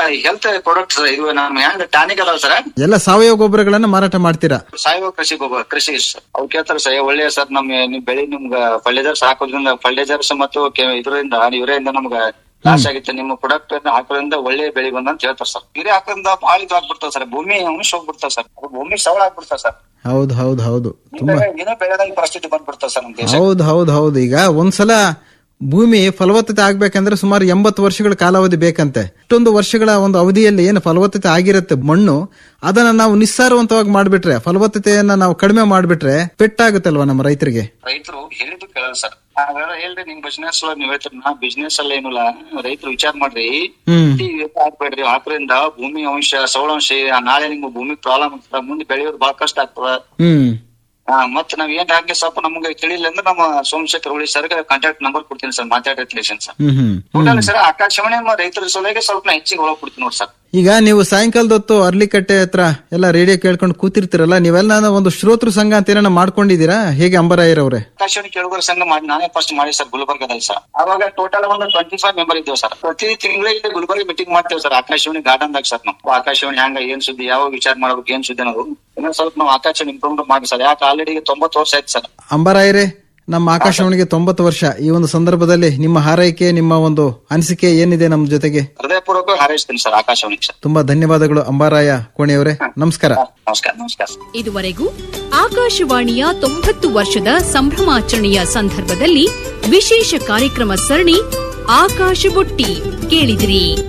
health product sir ಇದು ನಮ್ಮ ಹೆಂಗ್ ಟಾನಿಕ್ ಅದಾವ ಸರ್ ಎಲ್ಲ ಸಾವಯವ ಗೊಬ್ಬರಗಳನ್ನ ಮಾರಾಟ ಮಾಡ್ತೀರಾ ಸಾವಯವ ಕೃಷಿ ಗೊಬ್ಬರ ಕೃಷಿ ಸರ್ ಅವ್ ಕೇಳ್ತಾರೆ ಸರ್ ಒಳ್ಳೆಯ ಸರ್ ನಮ್ ನಿಮ್ ಬೆಳಿ ನಿಮ್ಗ ಫರ್ಟಿಲೈಸರ್ಸ್ ಹಾಕೋದ್ರಿಂದ ಫರ್ಟಿಲೈಸರ್ಸ್ ಮತ್ತು ಕೆ- ಇದರಿಂದ ಯೂರಿಯಿಂದ ನಮ್ಗ ಲಾಸ್ ಆಗಿತ್ತು ನಿಮ್ಮ ಪ್ರಾಡಕ್ಟ್ ಹಾಕೋದ್ರಿಂದ ಒಳ್ಳೆ ಬೆಳಿ ಬಂದ ಅಂತ ಹೇಳ್ತಾರೆ ಸರ್ ಯೂರಿಯಾ ಹಾಕೋದ್ರಿಂದ ಭಾಳ ಇದು ಆಗ್ಬಿಡ್ತಾವ ಸರ್ ಭೂಮಿ ಅಂಶ ಹೋಗ್ಬಿಡ್ತಾವ ಸರ್ ಅದು ಭೂಮಿ ಸವಳ ಆಗ್ಬಿಡ್ತಾವ ಸರ್ ಹೌದು ಹೌದು ಹೌದು ತುಂಬಾ ಏನೋ ಬೆಳೆದಂಗ ಪರಿಸ್ಥಿತಿ ಬಂದ್ಬಿಡ್ತಾವ ಸರ್ ನಮ್ ದೇಶ ಹೌದು ಹೌದು ಹೌದು ಈಗ ಒಂದ್ಸಲ ಭೂಮಿ ಫಲವತ್ತತೆ ಆಗ್ಬೇಕಂದ್ರೆ ಸುಮಾರು ಎಂಬತ್ತು ವರ್ಷಗಳ ಕಾಲಾವಧಿ ಬೇಕಂತೆ ಇಷ್ಟೊಂದು ವರ್ಷಗಳ ಒಂದು ಅವಧಿಯಲ್ಲಿ ಏನು ಫಲವತ್ತತೆ ಆಗಿರುತ್ತೆ ಮಣ್ಣು ಅದನ್ನ ನಾವು ನಿಸ್ಸಾರವಂತವಾಗಿ ಮಾಡ್ಬಿಟ್ರೆ ಫಲವತ್ತತೆಯನ್ನ ನಾವು ಕಡಿಮೆ ಮಾಡ್ಬಿಟ್ರೆ ಪೆಟ್ಟಾಗುತ್ತಲ್ವಾ ನಮ್ಮ ರೈತರಿಗೆ ರೈತರು ಹೇಳಿದ್ದು ಕೇಳಲ್ಲ ಸರ್ ಹಾಗಾದ್ರೆ ಹೇಳ್ರಿ ನಿಮ್ ಬಿಸ್ನೆಸ್ ನೀವ್ ಹೇಳ್ತೀರಿ ನಾ ಬಿಸ್ನೆಸ್ ಅಲ್ಲ ಏನಿಲ್ಲ ರೈತರು ವಿಚಾರ ಮಾಡ್ರಿ ಹ್ಮ್ ಈ ಇದ್ ಹಾಕ್ಬೇಡ್ರಿ ಹಾಕೋದ್ರಿಂದ ಭೂಮಿ ಅಂಶ ಸೌಳಂಶ ನಾಳೆ ನಿಮ್ಗೆ ಭೂಮಿ ಪ್ರಾಬ್ಲಮ್ ಆಗ್ತದ ಮುಂದೆ ಬೆಳೆಯೋದು ಬಹಳ ಕಷ್ಟ ಆಗ್ತದ ಹ್ಮ್ ಹಾ ಮತ್ ನಾವ್ ಏನ್ ಹಂಗೆ ಸ್ವಲ್ಪ ನಮ್ಗೆ ತಿಳಿಲ್ಲ ಅಂದ್ರೆ ನಮ್ಮ ಸೋಮಶೇಖರ್ ಹುಳಿ ಸರ್ ಕಾಂಟ್ಯಾಕ್ಟ್ ನಂಬರ್ ಕೊಡ್ತೀನಿ ಸರ್ ಮಾತಾಡಿರ್ತೀನಿ sir hmm hmm total sir Akashvani ನಮ್ಮ ರೈತರ ಸಲುವಾಗಿ ಸ್ವಲ್ಪ ನಾ ಹೆಚ್ಚಿಗೆ ಒಳಗ್ ಕೊಡ್ತೀನಿ ನೋಡಿ ಸರ್ ಈಗ ನೀವು ಸಾಯಂಕಾಲದ ಹೊತ್ತು ಅರ್ಲಿಕಟ್ಟೆ ಹತ್ರ ಎಲ್ಲ ರೇಡಿಯೋ ಕೇಳ್ಕೊಂಡು ಕೂತಿರ್ತೀರಲ್ಲ ನೀವೆಲ್ಲ ಒಂದು ಶ್ರೋತೃ ಸಂಘ ಅಂತ ಏನಾರ ಮಾಡ್ಕೊಂಡಿದ್ದೀರಾ ಹೇಗೆ ಅಂಬರಾಯರವ್ರೆ ಆಕಾಶವಾಣಿ ಕೇಳುಗರ ಸಂಘ ಮಾಡಿ ನಾನೇ ಫಸ್ಟ್ ಮಾಡಿ ಸರ್ ಗುಲ್ಬರ್ಗದಲ್ಲಿ ಸರ್ ಅವಾಗ ಟೋಟಲ್ ಒಂದು ಟ್ವೆಂಟಿ ಫೈವ್ ಮೆಂಬರ್ ಇದ್ದೇವೆ ಸರ್ ಪ್ರತಿ ತಿಂಗಳಿಗೆ ಗುಲ್ಬರ್ಗ ಮೀಟಿಂಗ್ ಮಾಡ್ತೇವೆ ಸರ್ ಆಕಾಶವಾಣಿ ಗಾರ್ಡನ್ ದಾಗ ಸರ್ ನಾವು ಆಕಾಶವಾಣಿ ಹ್ಯಾಂಗ ಏನ್ ಸುದ್ದಿ ಯಾವ ವಿಚಾರ ಮಾಡ್ಬೇಕು ಏನ್ ಸುದ್ದಿ ಅನ್ನೋದು ಇನ್ನೊಂದ್ ಸ್ವಲ್ಪ ನಾವು ಆಕಾಶವಾಣಿ ಇಂಪ್ರೂವ್ಮೆಂಟ್ ಮಾಡಿ ಸರ್ ಯಾಕೆ ಆಲ್ರೆಡಿ ತೊಂಬತ್ತು ವರ್ಷ ಆಯ್ತು ಸರ್ ಅಂಬರಾಯರೇ ನಮ್ಮ ಆಕಾಶವಾಣಿಗೆ ತೊಂಬತ್ತು ವರ್ಷ ಈ ಒಂದು ಸಂದರ್ಭದಲ್ಲಿ ನಿಮ್ಮ ಹಾರೈಕೆ ನಿಮ್ಮ ಒಂದು ಅನಿಸಿಕೆ ಏನಿದೆ ನಮ್ಮ ಜೊತೆಗೆ ಹೃದಯಪೂರ್ವಕ ಹಾರೈಸ್ತೀನಿ ಸರ್ ಆಕಾಶವಾಣಿ ಸರ್ ತುಂಬಾ ಧನ್ಯವಾದಗಳು ಅಂಬಾರಾಯ ಕೋಣೆಯವರೇ ನಮಸ್ಕಾರ ನಮಸ್ಕಾರ ನಮಸ್ಕಾರ ಇದುವರೆಗೂ ಆಕಾಶವಾಣಿಯ ತೊಂಬತ್ತು ವರ್ಷದ ಸಂಭ್ರಮಾಚರಣೆಯ ಸಂದರ್ಭದಲ್ಲಿ ವಿಶೇಷ ಕಾರ್ಯಕ್ರಮ ಸರಣಿ ಆಕಾಶ ಬುಟ್ಟಿ ಕೇಳಿದಿರಿ